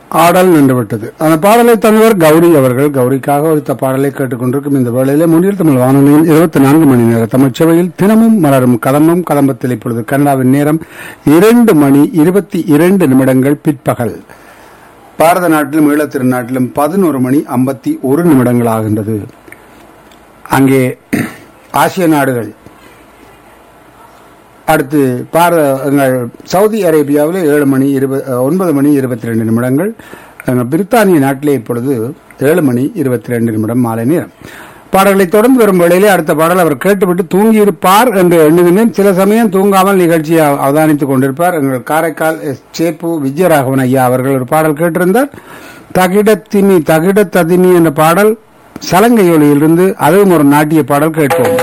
ஆடல் நின்றுவிட்டது அந்த பாடலை தந்தவர் கௌரி அவர்கள் கௌரிக்காக ஒருத்த பாடலை கேட்டுக்கொண்டிருக்கும் இந்த வேளையிலே முன்னில் தமிழ் வானொலியில் இருபத்தி நான்கு மணி நேர தமிழ்ச்சபையில் தினமும் மலரும் கதம்பம் கதம்பத்தில் இப்பொழுது கனடாவின் நேரம் இரண்டு மணி இருபத்தி இரண்டு நிமிடங்கள் பிற்பகல் பாரத நாட்டிலும் ஈழத் திருநாட்டிலும் பதினோரு மணி ஐம்பத்தி ஒரு நிமிடங்கள் ஆகின்றது அங்கே ஆசிய நாடுகள் அடுத்து பாரத எங்கள் சவுதி அரேபியாவில் ஏழு மணி இருபது ஒன்பது மணி இருபத்தி ரெண்டு நிமிடங்கள் எங்கள் பிரித்தானிய நாட்டிலே இப்பொழுது ஏழு மணி இருபத்தி ரெண்டு நிமிடம் மாலை நேரம் பாடல்களை தொடர்ந்து வரும் வேளையிலே அடுத்த பாடல் அவர் கேட்டுவிட்டு தூங்கியிருப்பார் என்று எண்ணுகின்றேன் சில சமயம் தூங்காமல் நிகழ்ச்சியை அவதானித்துக் கொண்டிருப்பார் எங்கள் காரைக்கால் எஸ் சேப்பு விஜயராகவன் ஐயா அவர்கள் ஒரு பாடல் கேட்டிருந்தார் தகிடத்தினி தகிட ததினி என்ற பாடல் சலங்கை ஒலியிலிருந்து அதுவும் ஒரு நாட்டிய பாடல் கேட்போம்